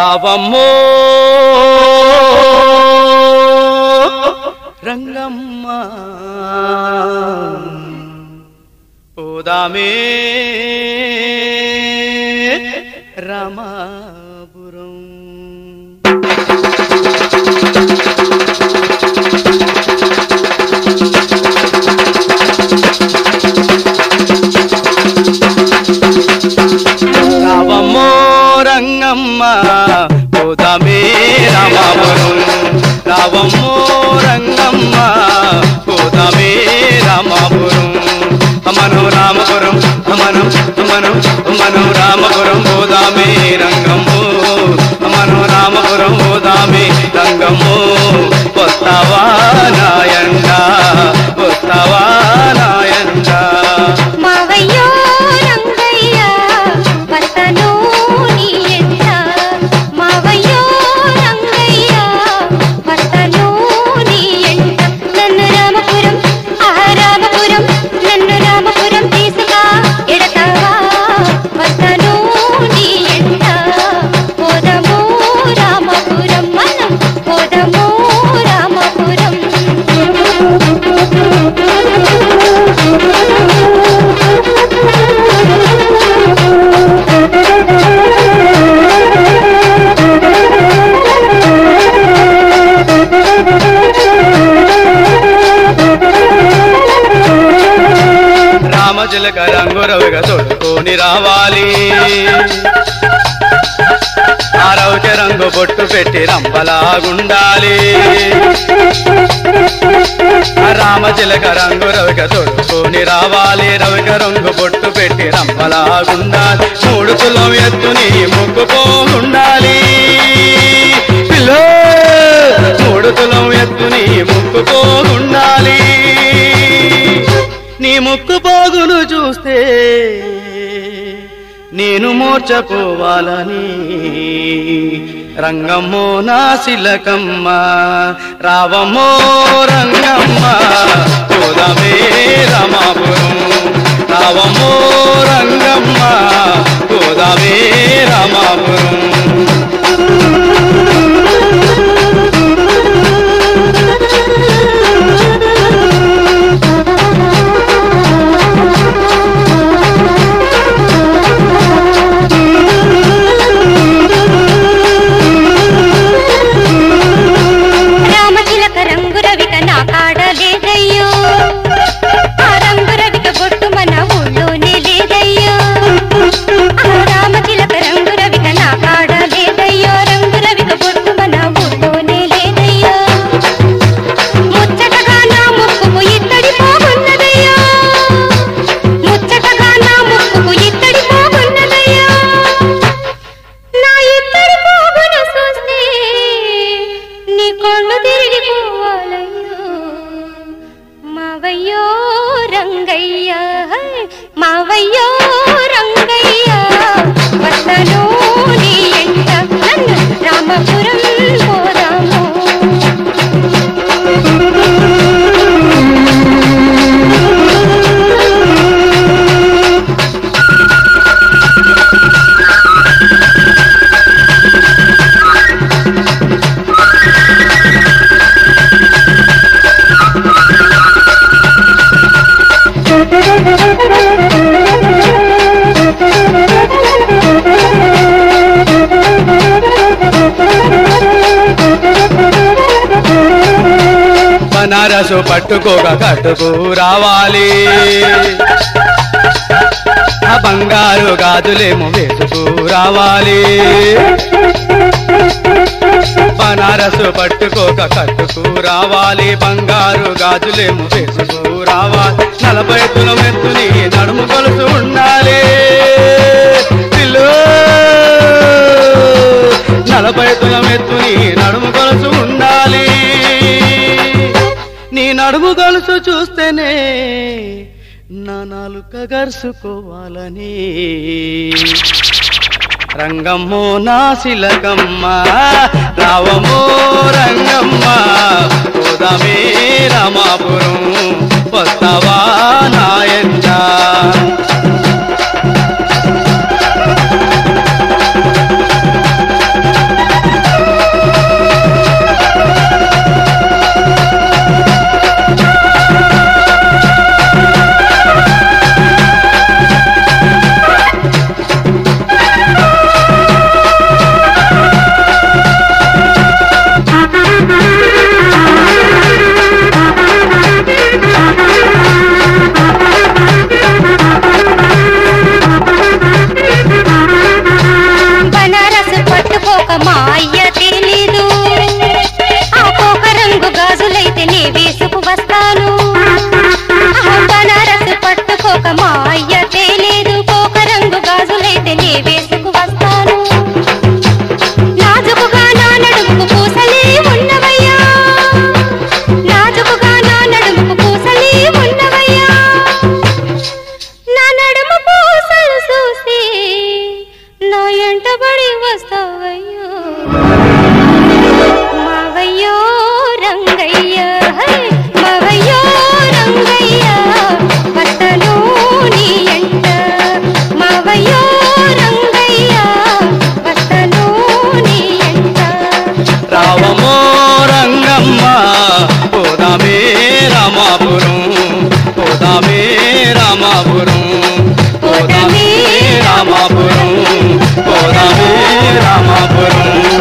రావమ్మో రంగమ్మ పోదామే రామాపురం రావమ్మో రంగమ్మ పోదామే రామాపురం రావమ్మో రంగమ్మ పోదామే రామాపురం అమను రామపురం అమను అమను అమను రామపురం పోదామే రంగమ్మో అమను రామపురం పోదామే రంగమ్మో వస్తావా నాయండ వస్తావా నాయండ మావయ్యో రంగయ్య వస్తను నీ ఎంట మావయ్యో రంగయ్య వస్తను నీ ఎంట నన్ను రామపురం ఆ రామపురం నన్ను రామపురం తీసుకా ఎడతావా వస్తను నీ ఎంట పోదము రామపురం మనం పోదము రామపురం రామచిలక రంగురవిగా తొడుకొని రావాలి ఆరౌచ రంగు బొట్టు పెట్టి రంపలాగుండాలి రామచిలక రంగు రవిక తొడుకొని రావాలి రవిక రంగు బొట్టు పెట్టి రంపలాగుండాలి మూడు తులం ఎత్తుని ముక్కుపోగుండాలి పిల్లో మూడు తులం ఎత్తుని ముక్కుపోగుండాలి నీ ముక్కు పోగులు చూస్తే నేను మూర్చపోవాలని రంగమ్మో నా శిలకమ్మ రావమ్మో రంగమ్మ పోదమే రమాపురం రావమ్మో రంగమ్మ పోదమే రమాపురం రామచిలక రంగు రవిక నా కాడ లేదయ్యో ఆ రంగు రవిక బొట్టు మన ఊళ్ళోనే లేదయ్యో ఆ రామచిలక రంగు రవిక నా కాడ లేదయ్యో రంగు రవిక బొట్టు మన ఊళ్ళోనే లేదయ్యో ముచ్చటగా నా ముక్కుకు ఇత్తడి పోగున్నదయ్యో ముచ్చటగా నా ముక్కుకు ఇత్తడి పోగున్నదయ్యో నా ఇద్దరి పోగును చూస్తే నీ కళ్ళు తిరిగిపోవాలయ్యో మావయ్యో రంగయ్య మావయ్యో రంగయ్య వస్తను నీ ఎంట నన్ను రామపురం పోదాము బనారసు పట్టుకోక కట్టుకు రావాలి ఆ బంగారు గాజులేమో వేసుకు రావాలి బనారసు పట్టుకోక కట్టుకు రావాలి బంగారు గాజులేమో వేసుకు రావాలి నలభై తులం ఎత్తుని నడుము కొలుసు ఉండాలి పిల్లు నలభై తులం ఎత్తుని నడుము కొలుసు ఉండాలి నీ నడుము గొలుసు చూస్తేనే నా నాలుక గరుసుకోవాలని రంగమ్మో నా శిలకమ్మ రావమో రంగమ్మ పోదామే రామాపురం వస్తావా నాయంట గాజులైతే నీ వేసుకు వస్తాను నాజుకుగా నా నడుముకు పూసలే ఉన్నవయ్యా నాజుకుగా నా నడుముకు పూసలే ఉన్నవయ్యా నా నడుము పూసలు చూసి నా ఎంటబడి వస్తావయ్యో మావయ్యో రంగయ్య హై, మావయ్యో రంగయ్య వస్తను నీ ఎంట మావయ్యో రంగయ్య వస్తను నీ ఎంట రావమో రంగమ్మ పోదామే రామాపురం పోదామే రామాపురం పోదామే రామాపురం పోదామే రామాపురం